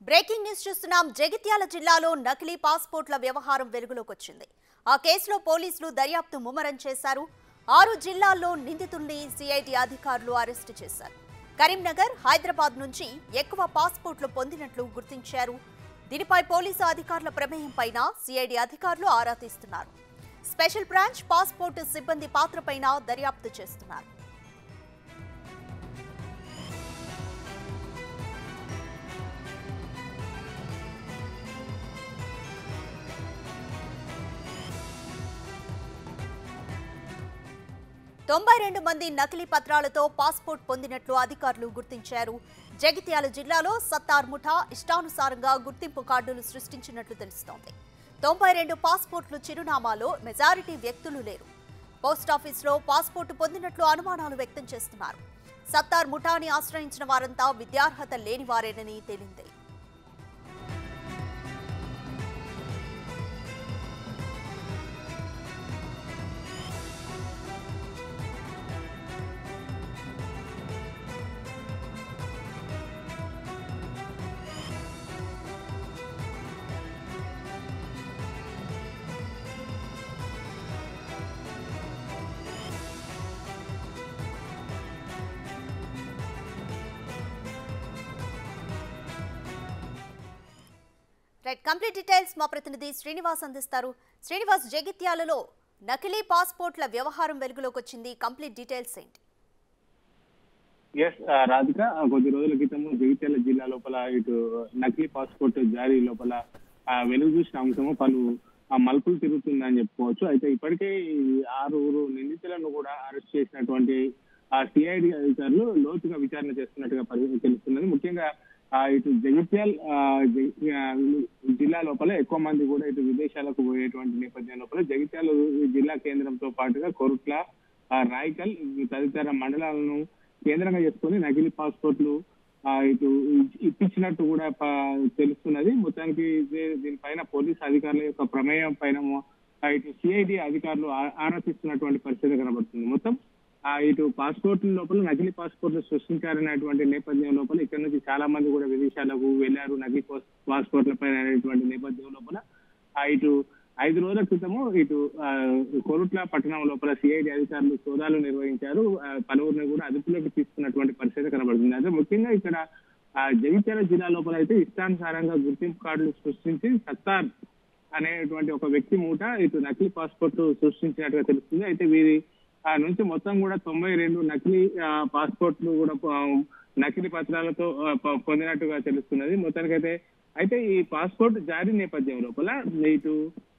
breaking news చూస్తున్నాం జగిత్యాల జిల్లాలో నకిలీ పాస్పోర్ట్ల వ్యవహారం వెలుగులోకి వచ్చింది ఆ కేసులో పోలీసులు దర్యాప్తు ముమ్మరం చేశారు ఆరు జిల్లాల్లో నిందితుల్ని సిఐడి అధికారులు అరెస్టు చేశారు కరీంనగర్ హైదరాబాద్ నుంచి ఎక్కువ పాస్పోర్ట్లు పొందినట్లు గుర్తించారు దీనిపై పోలీసు అధికారుల ప్రమేయం పైన సిఐడి అధికారులు ఆరా తీస్తున్నారు స్పెషల్ బ్రాంచ్ పాస్పోర్ట్ సిబ్బంది పాత్రపైన దర్యాప్తు చేస్తున్నారు తొంభై రెండు మంది నకిలీ పత్రాలతో పాస్పోర్ట్ పొందినట్లు అధికారులు గుర్తించారు జగిత్యాల జిల్లాలో సత్తార్ ముఠా ఇష్టానుసారంగా గుర్తింపు కార్డులు సృష్టించినట్లు తెలుస్తోంది తొంభై రెండు పాస్పోర్ట్లు చిరునామాలో మెజారిటీ వ్యక్తులు లేరు పోస్టాఫీసులో పాస్పోర్టు పొందినట్లు అనుమానాలు వ్యక్తం చేస్తున్నారు సత్తార్ ముఠాని ఆశ్రయించిన వారంతా విద్యార్హత లేని వారేనని తేలింది రైట్ కంప్లీట్ డీటెయిల్స్ మా ప్రతినిధి శ్రీనివాస్ అందిస్తారు శ్రీనివాస్ జగిత్యాలలో నకిలీ పాస్పోర్ట్ల వ్యవహారం వెలుగులోకి వచ్చింది కంప్లీట్ డీటెయిల్స్ ఏంటి ఎస్ రాధిక కొద్ది రోజుల క్రితము జగిత్యాల జిల్లా లోపల ఇటు నకిలీ పాస్పోర్ట్ జారీ లోపల ఆ, వెలుగు చూసిన అంశము పలు ఆ, మలుపులు తిరుగుతుందని చెప్పుకోవచ్చు అయితే ఇప్పటికే ఈ ఆరుగురు నిందితులను కూడా అరెస్ట్ చేసినటువంటి ఆ సిఐడి అధికారులు లోతుగా విచారణ చేస్తున్నట్టుగా పరి- తెలుస్తున్నది ముఖ్యంగా ఆ, ఇటు జగిత్యాల్ ఆ, జగి- ఆ, జిల్లా లోపల ఎక్కువ మంది కూడా ఇటు విదేశాలకు పోయేటువంటి నేపథ్యం లోపల జగిత్యాల జిల్లా కేంద్రంతో పాటుగా కొరుట్ల ఆ, రాయకల్ తదితర మండలాలను కేంద్రంగా చేసుకొని నకిలీ పాస్పోర్ట్లు ఆ, ఇటు ఇ- ఇప్పించినట్టు కూడా ప- తెలుస్తున్నది మొత్తానికి ఇదే- దీనిపైన పోలీస్ అధికారుల యొక్క ప్రమేయం పైన మొ- ఆ, ఇటు సిఐడి అధికారులు ఆ- ఆరా తీస్తున్నటువంటి పరిస్థితి కనబడుతుంది మొత్తం ఆ, ఇటు పాస్పోర్ట్ల లోపల నకిలీ పాస్పోర్ట్లు సృష్టించారనేటువంటి నేపథ్యం లోపల ఇక్కడ నుంచి చాలా మంది కూడా విదేశాలకు వెళ్లారు నకిలీ పాస్- పాస్పోర్ట్ల పైన అనేటువంటి నేపథ్యం లోపల ఆ, ఇటు ఐదు రోజుల క్రితము ఇటు ఆ, కొరుట్ల పట్టణం లోపల సిఐడి అధికారులు సోదాలు నిర్వహించారు ఆ, పలువురిని కూడా అదుపులోకి తీసుకున్నటువంటి పరిస్థితి కనబడుతుంది అదే ముఖ్యంగా ఇక్కడ ఆ, జగిత్యాల జిల్లా లోపల అయితే ఇష్టానుసారంగా గుర్తింపు కార్డులు సృష్టించి సత్తార్ అనేటువంటి ఒక వ్యక్తి మూట ఇటు నకిలీ పాస్పోర్ట్ సృష్టించినట్టుగా తెలుస్తుంది అయితే వీరి ఆ నుంచి మొత్తం కూడా తొంభై రెండు నకిలీ ఆ, పాస్పోర్ట్లు కూడా ఆ, నకిలీ పత్రాలతో ఆ, పొ- పొందినట్టుగా తెలుస్తున్నది మొత్తానికైతే అయితే ఈ పాస్పోర్ట్ జారీ నేపథ్యం లోపల ఇటు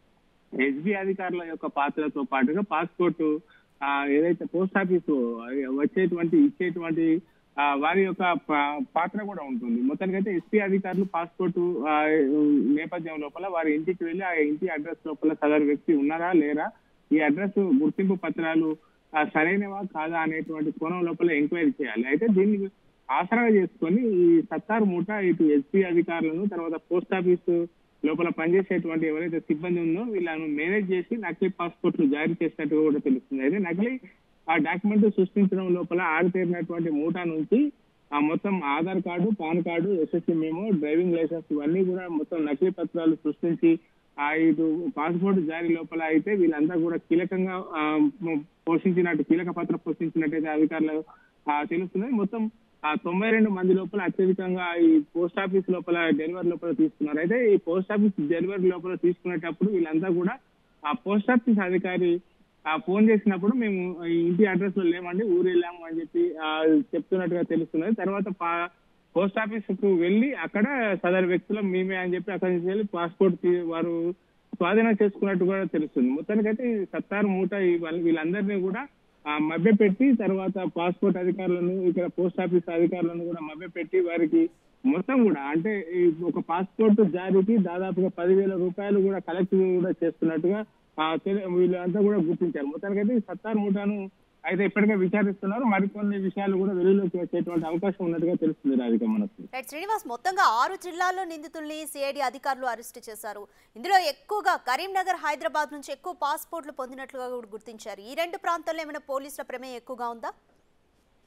ఎస్బీ అధికారుల యొక్క పాత్రతో పాటుగా పాస్పోర్ట్ ఆ, ఏదైతే పోస్ట్ ఆఫీస్ వచ్చేటువంటి ఇచ్చేటువంటి ఆ, వారి యొక్క పా- పాత్ర కూడా ఉంటుంది మొత్తానికైతే ఎస్పీ అధికారులు పాస్పోర్ట్ ఆ, నేపథ్యం లోపల వారి ఇంటికి వెళ్ళి ఆ ఇంటి అడ్రస్ లోపల సదరు వ్యక్తి ఉన్నారా లేరా ఈ అడ్రస్ గుర్తింపు పత్రాలు ఆ, సరైనవా కాదా అనేటువంటి కోణం లోపల ఎంక్వైరీ చేయాలి అయితే దీన్ని ఆసరాగా చేసుకొని ఈ సత్తారు మూట ఇటు ఎస్పీ అధికారులను తర్వాత పోస్ట్ ఆఫీస్ లోపల పనిచేసేటువంటి ఎవరైతే సిబ్బంది ఉందో వీళ్ళను మేనేజ్ చేసి నకిలీ పాస్పోర్ట్లు జారీ చేసినట్టు కూడా తెలుస్తుంది అయితే నకిలీ ఆ డాక్యుమెంట్ సృష్టించడం లోపల ఆరితేరినటువంటి మూటా నుంచి ఆ మొత్తం Aadhaar card PAN card SSC memo driving licence ఇవన్నీ కూడా మొత్తం నకిలీ పత్రాలు సృష్టించి ఆ ఇటు పాస్పోర్ట్ జారీ లోపల అయితే వీళ్ళంతా కూడా కీలకంగా ఆ, పోషించినట్టు కీలక పాత్ర పోషించినట్టయితే అధికారులు ఆ, తెలుస్తున్నది మొత్తం ఆ తొంభై రెండు మంది లోపల అత్యధికంగా ఈ పోస్ట్ ఆఫీస్ లోపల డెలివరీ లోపల తీసుకున్నారు అయితే ఈ పోస్ట్ ఆఫీస్ డెలివరీ లోపల తీసుకునేటప్పుడు వీళ్ళంతా కూడా ఆ పోస్ట్ ఆఫీస్ అధికారి ఆ ఫోన్ చేసినప్పుడు మేము ఈ ఇంటి అడ్రస్ లో లేమండి ఊరు వెళ్ళాము అని చెప్పి ఆ, చెప్తున్నట్టుగా తెలుస్తున్నది తర్వాత పా- పోస్ట్ ఆఫీస్ కు వెళ్ళి అక్కడ సదరు వ్యక్తులు మేమే అని చెప్పి అక్కడి నుంచి వెళ్ళి పాస్పోర్ట్ తీ- వారు స్వాధీనం చేసుకున్నట్టు కూడా తెలుస్తుంది మొత్తానికైతే ఈ సత్తారు మూట ఈ వాళ్ళ- వీళ్ళందరినీ కూడా ఆ, మభ్యపెట్టి తర్వాత పాస్పోర్ట్ అధికారులను ఇక్కడ పోస్ట్ ఆఫీస్ అధికారులను కూడా మభ్యపెట్టి వారికి మొత్తం కూడా అంటే ఈ ఒక పాస్పోర్ట్ జారీకి దాదాపుగా పదివేల రూపాయలు కూడా కలెక్ట్ కూడా చేస్తున్నట్టుగా ఆ, తెలి- వీళ్ళంతా కూడా గుర్తించారు మొత్తానికైతే ఈ సత్తారు మూటను అయితే ఇప్పటికే విచారిస్తున్నారు మరికొన్ని విషయాలు కూడా వెలుగులోకి వచ్చేటువంటి అవకాశం ఉన్నట్టుగా తెలుస్తుంది రాధిక మనకు రైట్ శ్రీనివాస్ మొత్తంగా ఆరు జిల్లాల్లో నిందితుల్ని సిఐడి అధికారులు అరెస్ట్ చేశారు ఇందులో ఎక్కువగా కరీంనగర్ హైదరాబాద్ నుంచి ఎక్కువ పాస్పోర్ట్లు పొందినట్లుగా కూడా గుర్తించారు ఈ రెండు ప్రాంతాల్లో ఏమైనా పోలీసుల ప్రమేయం ఎక్కువగా ఉందా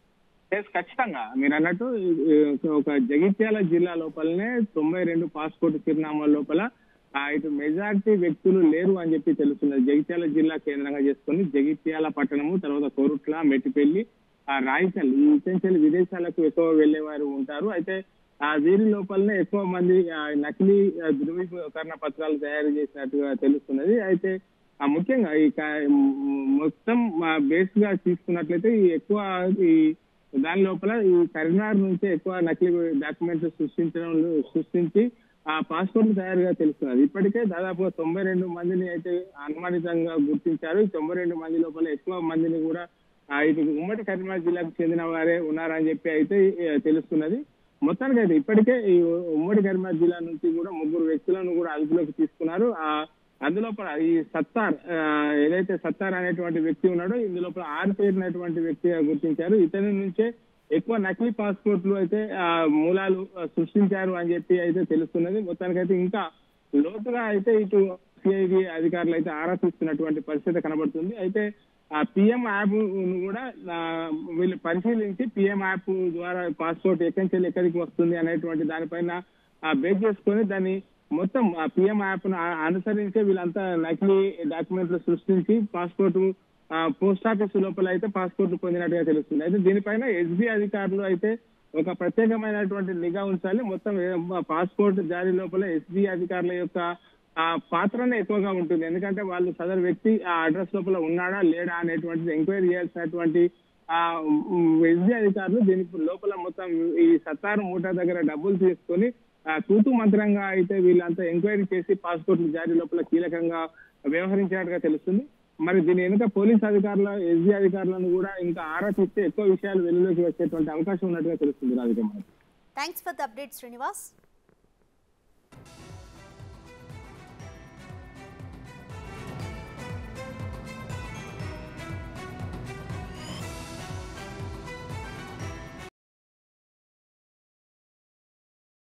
ఎస్ ఖచ్చితంగా మీరు అన్నట్టు ఈ, ఒక జగిత్యాల జిల్లా లోపలనే తొంభై రెండు పాస్పోర్ట్ చిరునామాల లోపల ఆ, ఇటు మెజార్టీ వ్యక్తులు లేరు అని చెప్పి తెలుస్తున్నది జగిత్యాల జిల్లా కేంద్రంగా చేసుకొని జగిత్యాల పట్టణము తర్వాత కోరుట్ల మెట్టిపల్లి ఆ రాయికల్ ఈ ఇటెన్షియల్ విదేశాలకు ఎక్కువ వెళ్లేవారు ఉంటారు అయితే ఆ వీరి లోపలనే ఎక్కువ మంది ఆ, నకిలీ ఆ, ధృవీకరణ పత్రాలు తయారు చేసినట్టుగా తెలుస్తున్నది అయితే ఆ ముఖ్యంగా ఈ క- మ్, మొత్తం బేస్ గా తీసుకున్నట్లయితే ఈ ఎక్కువ ఈ దాని లోపల ఈ కరీంనగర్ నుంచే ఎక్కువ నకిలీ డాక్యుమెంట్లు సృష్టించడం సృష్టించి ఆ పాస్పోర్ట్ తయారుగా తెలుస్తున్నది ఇప్పటికే దాదాపుగా తొంభై రెండు మందిని అయితే అనుమానితంగా గుర్తించారు ఈ తొంభై రెండు మంది లోపల ఎక్కువ మందిని కూడా ఆ, ఇటు ఉమ్మడి కరీంనగర్ జిల్లాకు చెందిన వారే ఉన్నారని చెప్పి అయితే ఏ, తెలుస్తున్నది మొత్తానికి అయితే ఇప్పటికే ఈ ఉమ్మడి కరీంనగర్ జిల్లా నుంచి కూడా ముగ్గురు వ్యక్తులను కూడా అదుపులోకి తీసుకున్నారు ఆ అందులోపల ఈ సత్తార్ ఆ, ఏదైతే సత్తార్ అనేటువంటి వ్యక్తి ఉన్నాడో ఇందులోపల ఆరు పేరునటువంటి వ్యక్తిగా గుర్తించారు ఇతని నుంచే ఎక్కువ నకిలీ పాస్పోర్ట్లు అయితే ఆ, మూలాలు ఆ, సృష్టించారు అని చెప్పి అయితే తెలుస్తున్నది మొత్తానికైతే ఇంకా లోతుగా అయితే ఇటు సిఐడి అధికారులు అయితే ఆరా తీస్తున్నటువంటి పరిస్థితి కనబడుతుంది అయితే ఆ పిఎం యాప్ కూడా ఆ, వీళ్ళు పరిశీలించి పిఎం యాప్ ద్వారా పాస్పోర్ట్ ఎక్కడి నుంచి వెళ్ళి ఎక్కడికి వస్తుంది అనేటువంటి దానిపైన బేస్ చేసుకొని దాన్ని మొత్తం ఆ పిఎం యాప్ ను ఆ- అనుసరించే వీళ్ళంతా నకిలీ డాక్యుమెంట్లు సృష్టించి పాస్పోర్ట్ పోస్ట్ ఆఫీస్ లోపల అయితే పాస్పోర్ట్ పొందినట్టుగా తెలుస్తుంది అయితే దీనిపైన ఎస్బీ అధికారులు అయితే ఒక ప్రత్యేకమైనటువంటి నిఘా ఉంచాలి మొత్తం ఏ- పాస్పోర్ట్ జారీ లోపల ఎస్బీ అధికారుల యొక్క ఆ పాత్రనే ఎక్కువగా ఉంటుంది ఎందుకంటే వాళ్ళు సదరు వ్యక్తి ఆ అడ్రస్ లోపల ఉన్నాడా లేడా అనేటువంటిది ఎంక్వైరీ చేయాల్సినటువంటి ఆ ఎస్బీ అధికారులు దీని లోపల మొత్తం ఈ సత్తారు మూట దగ్గర డబ్బులు తీసుకొని ఆ, తూతు మంత్రంగా అయితే వీళ్ళంతా ఎంక్వైరీ చేసి పాస్పోర్ట్ల జారీ లోపల కీలకంగా వ్యవహరించినట్టుగా తెలుస్తుంది మరి దీని వెనుక పోలీస్ అధికారుల ఎస్బీ అధికారులను కూడా ఇంకా ఆరా తీస్తే ఎక్కువ విషయాలు వెలుగులోకి వచ్చేటువంటి అవకాశం ఉన్నట్టుగా తెలుస్తుంది రాధిక మనకి thanks for the update Srinivas